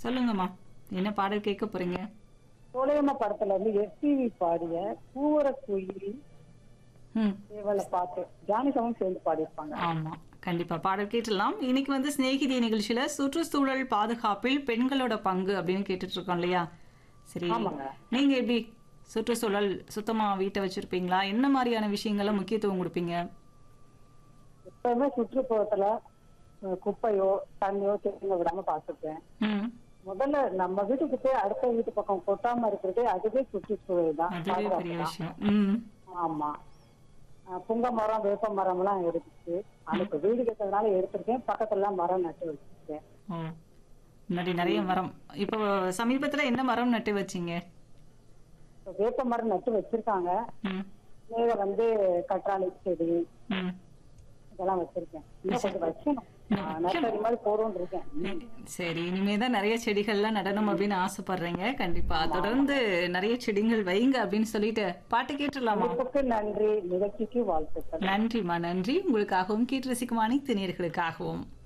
சொல்லுங்கம்மா என்ன பாடல் கேட்க போறீங்க சோலையம்மா படத்துல இருந்து எஸ்டிவி பாடிய பூவர குயிலி ம் சேவலை பார்த்து ஜானகமும் சேர்ந்து பாடியிருப்பாங்க ஆமா கண்டிப்பா பாடல் கேட்டுடலாம் இன்னைக்கு வந்து சிநேகிதி நிகழ்ச்சியில சுற்றுச்சூழல் பாதுகாப்பில் பெண்களோட பங்கு அப்படின்னு கேட்டுட்டு இருக்கோம் இல்லையா சரி ஆமாங்க. நீங்க எப்படி சுற்றுச்சூழல் சுத்தமா வீட்டை வச்சிருப்பீங்களா என்ன மாதிரியான விஷயங்கள்ல முக்கியத்துவம் கொடுப்பீங்க எப்பவுமே சுற்றுப்புறத்துல அஹ், குப்பையோ தண்ணியோ தேங்க விடாம பார்த்துப்பேன் ம் முதல்ல நம்ம வீட்டுக்கு போய் அடுத்த வீட்டு பக்கம் கொட்டாம இருக்கிறதே அதுவே சுற்றுச்சூழல் தான் அதுவே பெரிய பாதுகாப்பு தான். விஷயம் ம் ஆமா அஹ், புங்க மரம் வேப்ப மரம் எல்லாம் இருந்துச்சு அதுக்கு வீடு கட்டுறதுனால எடுத்திருக்கேன் பக்கத்துல எல்லாம் மரம் நட்டு வச்சிருக்கேன் ஓ முன்னாடி நிறைய மரம் இப்போ சமீபத்துல என்ன மரம் நட்டு வச்சீங்க இப்ப வேப்ப மரம் நட்டு வச்சிருக்காங்க ம் மேல வந்து கற்றாழை செடி ம் இதெல்லாம் வச்சிருக்கேன் இன்னும் கொஞ்சம் வைக்கணும் இன்னும் அஹ், நர்சரி மாதிரி போடும்னு இருக்கேன் சரி இனிமே தான் நிறைய செடிகள்லாம் நடணும் அப்படின்னு ஆசைப்படுறீங்க கண்டிப்பா தொடர்ந்து நிறைய செடிகள் வைங்க அப்படின்னு சொல்லிட்டு பாட்டு கேட்டுடலாமா உங்களுக்கும் நன்றி நிகழ்ச்சிக்கு வாழ்த்துக்கள் நன்றிம்மா நன்றி உங்களுக்காகவும் கேட்டு ரசிக்கும் அனைத்து நேர்களுக்காகவும்